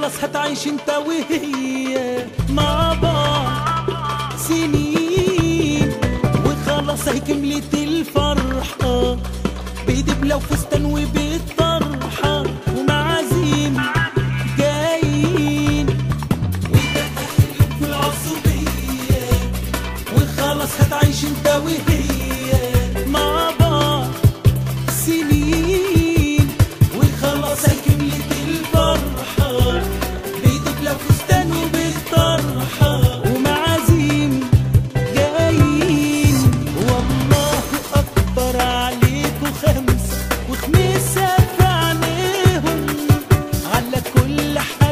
وخلاص هتعيش انت وهي مع بعض سنين وخلاص هي كملت الفرحة بدبلة وفستان وبيت طرحة ومعازيم جايين وتأهلك في العصبية وخلاص هتعيش انت وهي مع بعض سنين وخلاص هي كملت الفرحة بدبلة وفستان وبالطرحة ومعازيم جايين والله أكبر عليكوا خمس وخميسة في عينيهم على كل حال